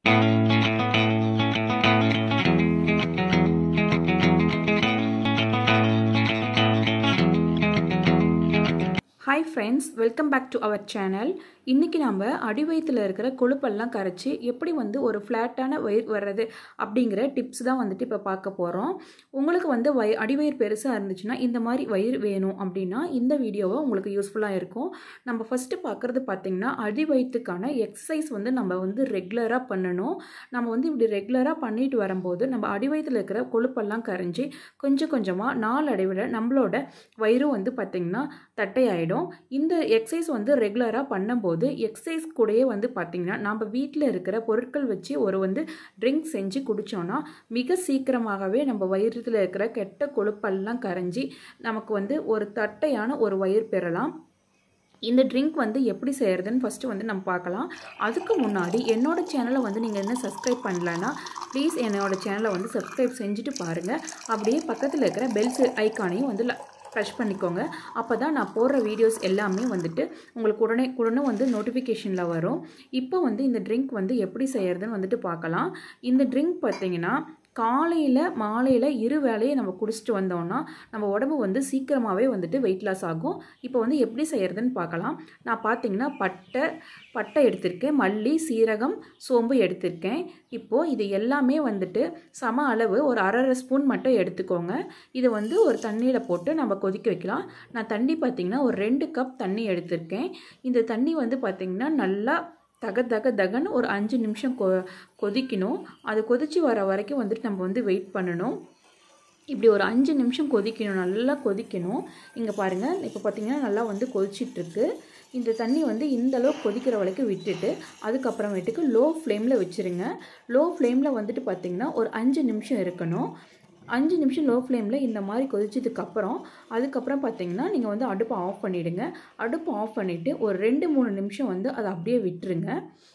hi friends welcome back to our channel இன்றைக்கி நம்ம அடிவயத்தில் இருக்கிற கொழுப்பெல்லாம் கரைச்சி எப்படி வந்து ஒரு ஃப்ளாட்டான வயிறு வர்றது அப்படிங்கிற டிப்ஸ் தான் வந்துட்டு இப்போ பார்க்க போகிறோம் உங்களுக்கு வந்து வய அடிவயிறு பெருசாக இருந்துச்சுன்னா இந்த மாதிரி வயிறு வேணும் அப்படின்னா இந்த வீடியோவை உங்களுக்கு யூஸ்ஃபுல்லாக இருக்கும் நம்ம ஃபஸ்ட்டு பார்க்குறது பார்த்திங்கன்னா அடிவயிற்றுக்கான எக்ஸசைஸ் வந்து நம்ம வந்து ரெகுலராக பண்ணணும் நம்ம வந்து இப்படி ரெகுலராக பண்ணிட்டு வரும்போது நம்ம அடிவயத்தில் இருக்கிற கொழுப்பெல்லாம் கரைஞ்சி கொஞ்சம் கொஞ்சமாக நாளடைவில் நம்மளோட வயிறும் வந்து பார்த்திங்கன்னா தட்டையாயிடும் இந்த எக்ஸசைஸ் வந்து ரெகுலராக பண்ணும்போது எக்ஸசைஸ் கூடயே வந்து பார்த்திங்கன்னா நம்ம வீட்டில் இருக்கிற பொருட்கள் வச்சு ஒரு வந்து ட்ரிங்க் செஞ்சு குடித்தோன்னா மிக சீக்கிரமாகவே நம்ம வயிறுல இருக்கிற கெட்ட கொழுப்பெல்லாம் கரைஞ்சி நமக்கு வந்து ஒரு தட்டையான ஒரு வயிறு பெறலாம் இந்த ட்ரிங்க் வந்து எப்படி செய்கிறதுன்னு ஃபஸ்ட்டு வந்து நம்ம பார்க்கலாம் அதுக்கு முன்னாடி என்னோடய சேனலை வந்து நீங்கள் என்ன சப்ஸ்கிரைப் பண்ணலன்னா ப்ளீஸ் என்னோடய சேனலை வந்து சப்ஸ்கிரைப் செஞ்சுட்டு பாருங்கள் அப்படியே பக்கத்தில் இருக்கிற பெல்ஸ் ஐக்கானையும் வந்து ப்ரெஷ் பண்ணிக்கோங்க அப்போ தான் நான் போடுற வீடியோஸ் எல்லாமே வந்துட்டு உங்களுக்கு உடனே உடனே வந்து நோட்டிஃபிகேஷனில் வரும் இப்போ வந்து இந்த ட்ரிங்க் வந்து எப்படி செய்கிறதுன்னு வந்துட்டு பார்க்கலாம் இந்த ட்ரிங்க் பார்த்தீங்கன்னா காலையில் மாலையில் இரு வேலையை நம்ம குடிச்சிட்டு வந்தோம்னா நம்ம உடம்பு வந்து சீக்கிரமாகவே வந்துட்டு வெயிட் லாஸ் ஆகும் இப்போ வந்து எப்படி செய்கிறதுன்னு பார்க்கலாம் நான் பார்த்தீங்கன்னா பட்டை பட்டை எடுத்திருக்கேன் மல்லி சீரகம் சோம்பு எடுத்திருக்கேன் இப்போது இது எல்லாமே வந்துட்டு சம அளவு ஒரு அரை ஸ்பூன் மட்டும் எடுத்துக்கோங்க இதை வந்து ஒரு தண்ணியில் போட்டு நம்ம கொதிக்க வைக்கலாம் நான் தண்ணி பார்த்திங்கன்னா ஒரு ரெண்டு கப் தண்ணி எடுத்திருக்கேன் இந்த தண்ணி வந்து பார்த்திங்கன்னா நல்லா தக தக தகன்னு ஒரு அஞ்சு நிமிஷம் கொ கொதிக்கணும் அது கொதித்து வர வரைக்கும் வந்துட்டு நம்ம வந்து வெயிட் பண்ணணும் இப்படி ஒரு அஞ்சு நிமிஷம் கொதிக்கணும் நல்லா கொதிக்கணும் இங்கே பாருங்கள் இப்போ பார்த்திங்கன்னா நல்லா வந்து கொதிச்சிட்ருக்கு இந்த தண்ணி வந்து இந்த அளவுக்கு கொதிக்கிற வரைக்கும் விட்டுட்டு அதுக்கப்புறமேட்டுக்கு லோ ஃப்ளேமில் வச்சுருங்க லோ ஃப்ளேமில் வந்துட்டு பார்த்திங்கன்னா ஒரு அஞ்சு நிமிஷம் இருக்கணும் அஞ்சு நிமிஷம் லோ ஃப்ளேமில் இந்த மாதிரி கொதிச்சதுக்கப்புறம் அதுக்கப்புறம் பார்த்தீங்கன்னா நீங்கள் வந்து அடுப்பை ஆஃப் பண்ணிவிடுங்க அடுப்பை ஆஃப் பண்ணிவிட்டு ஒரு ரெண்டு மூணு நிமிஷம் வந்து அதை அப்படியே விட்டுருங்க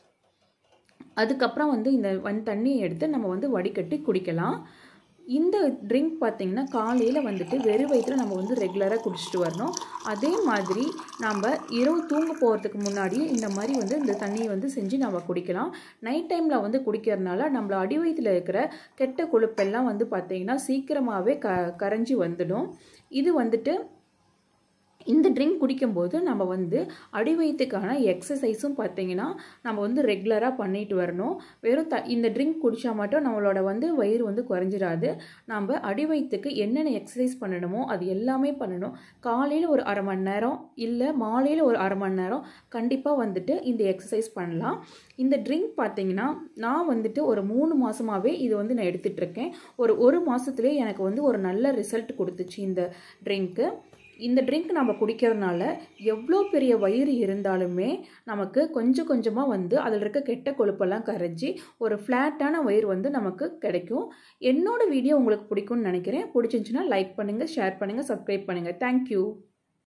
அதுக்கப்புறம் வந்து இந்த வன் தண்ணியை எடுத்து நம்ம வந்து வடிகட்டி குடிக்கலாம் இந்த ட்ரிங்க் பார்த்திங்கன்னா காலையில் வந்துட்டு வெறும் வயிற்றில் நம்ம வந்து ரெகுலராக குடிச்சிட்டு வரணும் அதே மாதிரி நம்ம இரவு தூங்க போகிறதுக்கு முன்னாடியே இந்த மாதிரி வந்து இந்த தண்ணியை வந்து செஞ்சு நம்ம குடிக்கலாம் நைட் டைமில் வந்து குடிக்கிறதுனால நம்மள அடி வயிற்றில் இருக்கிற கெட்ட கொழுப்பெல்லாம் வந்து பார்த்திங்கன்னா சீக்கிரமாகவே க கரைஞ்சி வந்துடும் இது வந்துட்டு இந்த ட்ரிங்க் குடிக்கும்போது நம்ம வந்து அடிவயத்துக்கான எக்ஸசைஸும் பார்த்தீங்கன்னா நம்ம வந்து ரெகுலராக பண்ணிட்டு வரணும் வெறும் த இந்த ட்ரிங்க் குடித்தா மட்டும் நம்மளோட வந்து வயிறு வந்து குறைஞ்சிடாது நம்ம அடிவயத்துக்கு என்னென்ன எக்ஸசைஸ் பண்ணணுமோ அது எல்லாமே பண்ணணும் காலையில் ஒரு அரை மணி நேரம் இல்லை மாலையில் ஒரு அரை மணி நேரம் கண்டிப்பாக வந்துட்டு இந்த எக்ஸசைஸ் பண்ணலாம் இந்த ட்ரிங்க் பார்த்தீங்கன்னா நான் வந்துட்டு ஒரு மூணு மாதமாகவே இது வந்து நான் எடுத்துகிட்ருக்கேன் ஒரு ஒரு மாதத்துலேயே எனக்கு வந்து ஒரு நல்ல ரிசல்ட் கொடுத்துச்சு இந்த ட்ரிங்க்கு இந்த ட்ரிங்க் நம்ம குடிக்கிறதுனால எவ்வளோ பெரிய வயிறு இருந்தாலுமே நமக்கு கொஞ்சம் கொஞ்சமாக வந்து அதில் இருக்க கெட்ட கொழுப்பெல்லாம் கரைஞ்சி ஒரு ஃப்ளாட்டான வயிறு வந்து நமக்கு கிடைக்கும் என்னோடய வீடியோ உங்களுக்கு பிடிக்கும்னு நினைக்கிறேன் பிடிச்சிருந்துச்சுன்னா லைக் பண்ணுங்கள் ஷேர் பண்ணுங்கள் சப்ஸ்கிரைப் பண்ணுங்கள் தேங்க்யூ